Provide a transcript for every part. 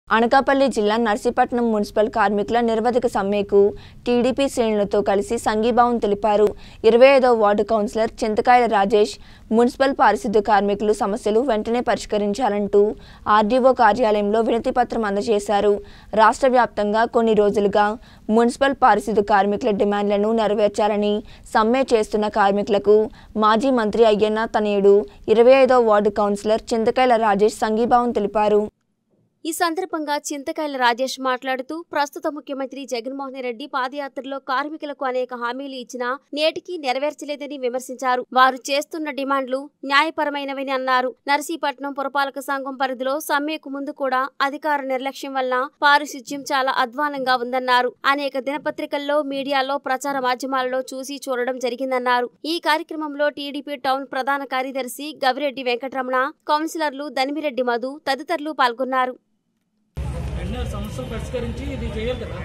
అనకాపల్లి జిల్లా నర్సీపట్నం మున్సిపల్ కార్మికుల నిరవధిక సమ్మెకు టీడీపీ శ్రేణులతో కలిసి సంఘీభావం తెలిపారు ఇరవై ఐదో వార్డు కౌన్సిలర్ చింతకాయల రాజేష్ మున్సిపల్ పారిశుద్ధ్య కార్మికులు సమస్యలు వెంటనే పరిష్కరించాలంటూ ఆర్డీఓ కార్యాలయంలో వినతి పత్రం అందజేశారు రాష్ట్ర వ్యాప్తంగా కొన్ని రోజులుగా మున్సిపల్ పారిశుద్ధ్య కార్మికుల డిమాండ్లను నెరవేర్చాలని సమ్మె చేస్తున్న కార్మికులకు మాజీ మంత్రి అయ్యన్న తనయుడు ఇరవై ఐదో వార్డు కౌన్సిలర్ చింతకాయల రాజేష్ సంఘీభావం తెలిపారు ఈ సందర్భంగా చింతకాయల రాజేష్ మాట్లాడుతూ ప్రస్తుత ముఖ్యమంత్రి జగన్మోహన్ రెడ్డి పాదయాత్రలో కార్మికులకు అనేక హామీలు ఇచ్చినా నేటికి నెరవేర్చలేదని విమర్శించారు వారు చేస్తున్న డిమాండ్లు న్యాయపరమైనవని అన్నారు నర్సీపట్నం పురపాలక సంఘం పరిధిలో సమ్మెకు ముందు కూడా అధికార నిర్లక్ష్యం వలన పారిశుధ్యం చాలా అధ్వానంగా ఉందన్నారు అనేక దినపత్రికల్లో మీడియాలో ప్రచార మాధ్యమాలలో చూసి చూడడం జరిగిందన్నారు ఈ కార్యక్రమంలో టీడీపీ టౌన్ ప్రధాన కార్యదర్శి గవిరెడ్డి వెంకటరమణ కౌన్సిలర్లు దనిమిరెడ్డి మధు తదితరులు పాల్గొన్నారు వెంటనే సమస్యలు పరిష్కరించి ఇది చేయాలి కదా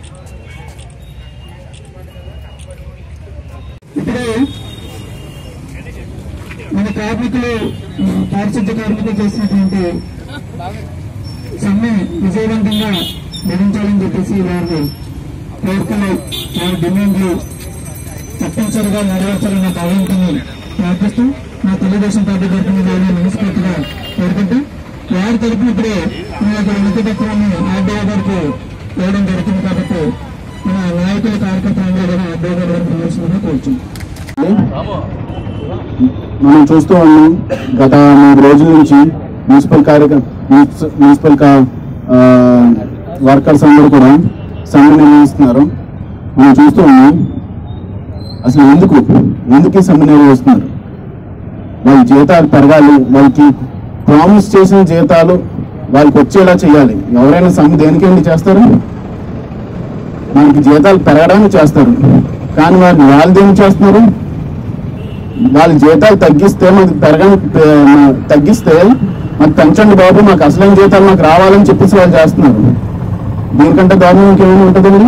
ఇప్పుడే మన కార్మికులు ఆ, పారిశుద్ధ కార్మికులు చేసినటువంటి సమ్మె విజయవంతంగా నిర్మించాలని చెప్పేసి వారు కోరుకునే వారి డిమాండ్లు తప్పనిసరిగా నెరవేర్చాలన్న భావంతో ప్రార్థిస్తూ మా తెలుగుదేశం పార్టీ తరఫున వారిని మనస్ఫూర్తిగా కోరుకుంటూ వారి తరఫున ఇప్పుడే మన యొక్క వినతి పత్రాన్ని ఆర్డీఓ గారికి వేయడం జరుగుతుంది కాబట్టి మన నాయకుల కార్యకర్తలందరూ కూడా ఆర్డీఓ గారి వరకు నిలిచిందని కోరుచున్నాం మనం చూస్తూ ఉన్నాం గత మూడు రోజుల నుంచి మున్సిపల్ కార్యక మున్సి- మున్సిపల్ కా- ఆ, వర్కర్స్ అందరూ కూడా సమ్మె నిర్వహిస్తున్నారు మనం చూస్తూ ఉన్నాం అసలు ఎందుకు ఎందుకు ఈ సమ్మె నిర్వహిస్తున్నారు వాళ్ళ జీతాలు పెరగాలి వాళ్ళకి ప్రామిస్ చేసిన జీతాలు వాళ్ళకి వచ్చేలా చేయాలి ఎవరైనా సమ్మె దేనికండి చేస్తారు మనకి జీతాలు పెరగడానికి చేస్తారు కానీ వారిని వాళ్ళు దేనికి చేస్తున్నారు వాళ్ళ జీతాలు తగ్గిస్తే మాకు పెరగని పె- తగ్గిస్తే మాకు పెంచండి బాబు మాకు అసలైన జీతాలు మాకు రావాలని చెప్పేసి వాళ్ళు చేస్తున్నారు దీనికంటే దారుణం ఇంకేమైనా ఉంటుందండి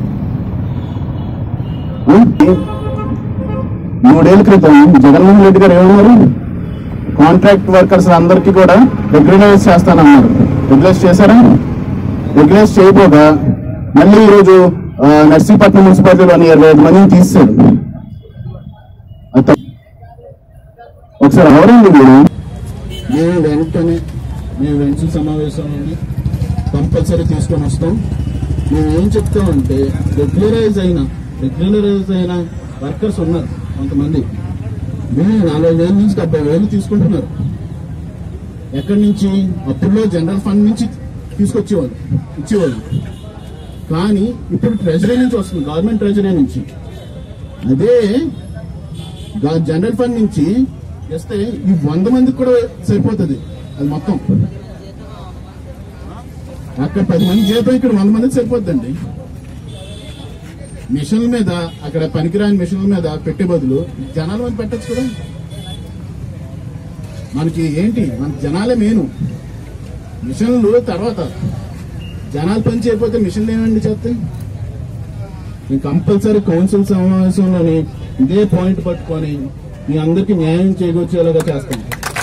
ఉం? మూడేళ్ల క్రితం జగన్మోహన్ రెడ్డి గారు ఏమన్నారు కాంట్రాక్ట్ వర్కర్స్ అందరికీ కూడా రెగ్యులరైజ్ చేస్తానన్నారు రెగ్యులైజ్ చేశారా రెగ్యులైజ్ చేయబోగా మళ్ళీ ఈరోజు ఆ, నర్సీపట్నం మున్సిపాలిటీలోని ఇరవై ఐదు మందిని తీసేశారు అది తప్పు. ఒకసారి ఎవరండి మీరు మేము వెంటనే మేము వెంచు సమావేశం నుండి కంపల్సరీ తీసుకొని వస్తాం మేము ఏం చెప్తామంటే రెగ్యులరైజ్ అయిన రెగ్యులరైజ్ అయిన వర్కర్స్ ఉన్నారు కొంతమంది మేము నలభై వేల నుంచి డెబ్బై వేలు తీసుకుంటున్నారు ఎక్కడి నుంచి అప్పుడులో జనరల్ ఫండ్ నుంచి తీసుకొచ్చేవాళ్ళు ఇచ్చేవాళ్ళు కానీ ఇప్పుడు ట్రెజరీ నుంచి వస్తుంది గవర్నమెంట్ ట్రెజరీ నుంచి అదే గా- జనరల్ ఫండ్ నుంచి ఇస్తే ఈ వంద మందికి కూడా సరిపోతుంది అది మొత్తం అక్కడ పది మంది జీతం ఇక్కడ వంద మందికి సరిపోద్దండి మిషన్ల మీద అక్కడ పనికిరాని మిషన్ల మీద పెట్టే బదులు జనాల మీద పెట్టచ్చు కదా మనకి ఏంటి మన జనాలే మెయిన్ మిషన్లు తర్వాత జనాలు పని చేయకపోతే మిషన్లు ఏమండి చేస్తాయి నేను కంపల్సరీ కౌన్సిల్ సమావేశంలోని ఇదే పాయింట్ పట్టుకొని మీ అందరికి న్యాయం చేకూర్చేలాగా చేస్తాను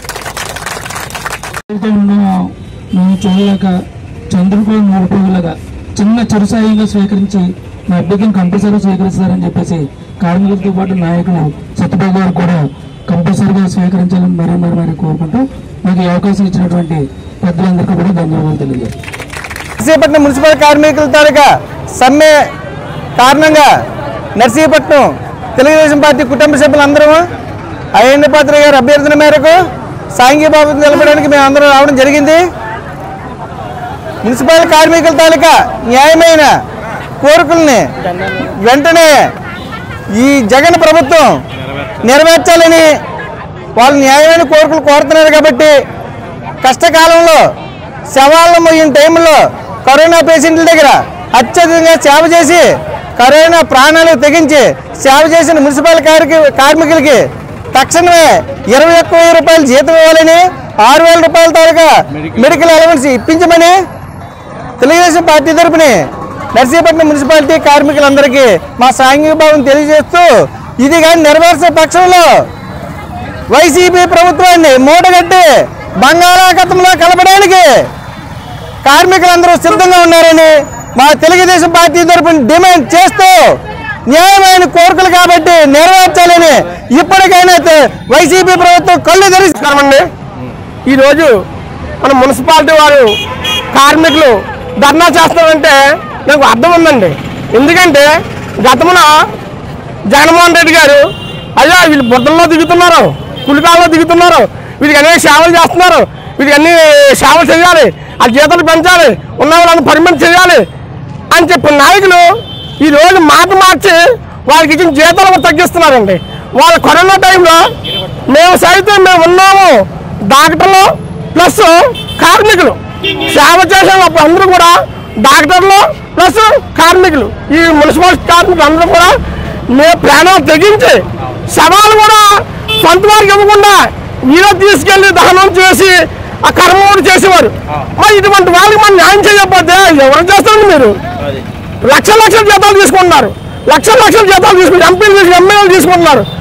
మేము చూడలేక చంద్రబాబు మూడుపోగులుగా చిన్న చిరుసాయిగా స్వీకరించి మా అభ్యర్థిని కంపల్సరీ స్వీకరిస్తారని చెప్పేసి కార్మికులతో పాటు నాయకులు సత్యబాబు గారు కూడా కంపల్సరీగా స్వీకరించాలని మరీ మరీ మరీ కోరుకుంటూ మీకు ఈ అవకాశం ఇచ్చినటువంటి పెద్దలందరికీ కూడా ధన్యవాదాలు తెలియజేస్తాను నర్సీపట్నం మున్సిపల్ కార్మికుల తాలూకా సమ్మె కారణంగా నర్సీపట్నం తెలుగుదేశం పార్టీ కుటుంబ సభ్యులందరూ అయ్యన్న పాత్ర గారి అభ్యర్థన మేరకు సాంఘీభావం నిలబడడానికి మేము అందరం రావడం జరిగింది మున్సిపల్ కార్మికుల తాలూకా న్యాయమైన కోరికల్ని వెంటనే ఈ జగన్ ప్రభుత్వం నెరవేర్చాలని వాళ్ళు న్యాయమైన కోరికలు కోరుతున్నారు కాబట్టి కష్టకాలంలో శవాలను మోయిన టైంలో కరోనా పేషెంట్ల దగ్గర అత్యధికంగా సేవ చేసి కరోనా ప్రాణాలు తెగించి సేవ చేసిన మున్సిపల్ కార్కి- కార్మికులకి తక్షణమే ఇరవై ఒక్క వెయ్యి రూపాయలు జీతం ఇవ్వాలని ఆరు వేల రూపాయల తాలూకా మెడికల్ అలవెన్స్ ఇప్పించమని తెలుగుదేశం పార్టీ తరపుని నర్సీపట్నం మున్సిపాలిటీ కార్మికులందరికీ మా సాంఘికభావం తెలియజేస్తూ ఇది కానీ నెరవేర్చే పక్షంలో వైసీపీ ప్రభుత్వాన్ని మూటగట్టి బంగాళాఖాతంలో కలపడానికి కార్మికులందరూ సిద్ధంగా ఉన్నారని మా తెలుగుదేశం పార్టీ తరపున డిమాండ్ చేస్తూ న్యాయమైన కోరికలు కాబట్టి నెరవేర్చాలని ఇప్పటికైనా తె- వైసీపీ ప్రభుత్వం కళ్ళు తెరిస్తామండి ఈరోజు మన మున్సిపాలిటీ వారు కార్మికులు ధర్నా చేస్తారంటే నాకు అర్థం ఉందండి ఎందుకంటే గతంలో జగన్మోహన్ రెడ్డి గారు అయ్యా వీళ్ళు బుద్ధల్లో దిగుతున్నారు పులికాల్లో దిగుతున్నారు వీరికి అనేక సేవలు చేస్తున్నారు వీరికి అన్ని సేవలు చేయాలి ఆ జీతాలు పెంచాలి ఉన్న వాళ్ళని పర్మనెంట్ చేయాలి అని చెప్పిన నాయకులు ఈ రోజు మాట మార్చి వాళ్ళకి ఇచ్చిన జీతాలు కూడా తగ్గిస్తున్నారండి వాళ్ళ కరోనా టైంలో మేము సైతం మేము ఉన్నాము డాక్టర్లు ప్లస్ కార్మికులు సేవ చేసే అందరూ కూడా డాక్టర్లు ప్లస్ కార్మికులు ఈ మున్సిపల్ కార్మికులు అందరూ కూడా మేము ప్రాణాలు తెగించి శవాలు కూడా సొంత వారికి ఇవ్వకుండా మీరే తీసుకెళ్లి దహనం చేసి ఆ కర్మూడు చేసేవారు మరి ఇటువంటి వాళ్ళకి మనం న్యాయం చేయకపోతే ఎవరు చేస్తారండి మీరు లక్షల లక్షల జీతాలు తీసుకుంటున్నారు లక్షల లక్షల జీతాలు తీసుకుంటారు ఎంపీలు తీసుకు ఎమ్మెల్యేలు తీసుకుంటున్నారు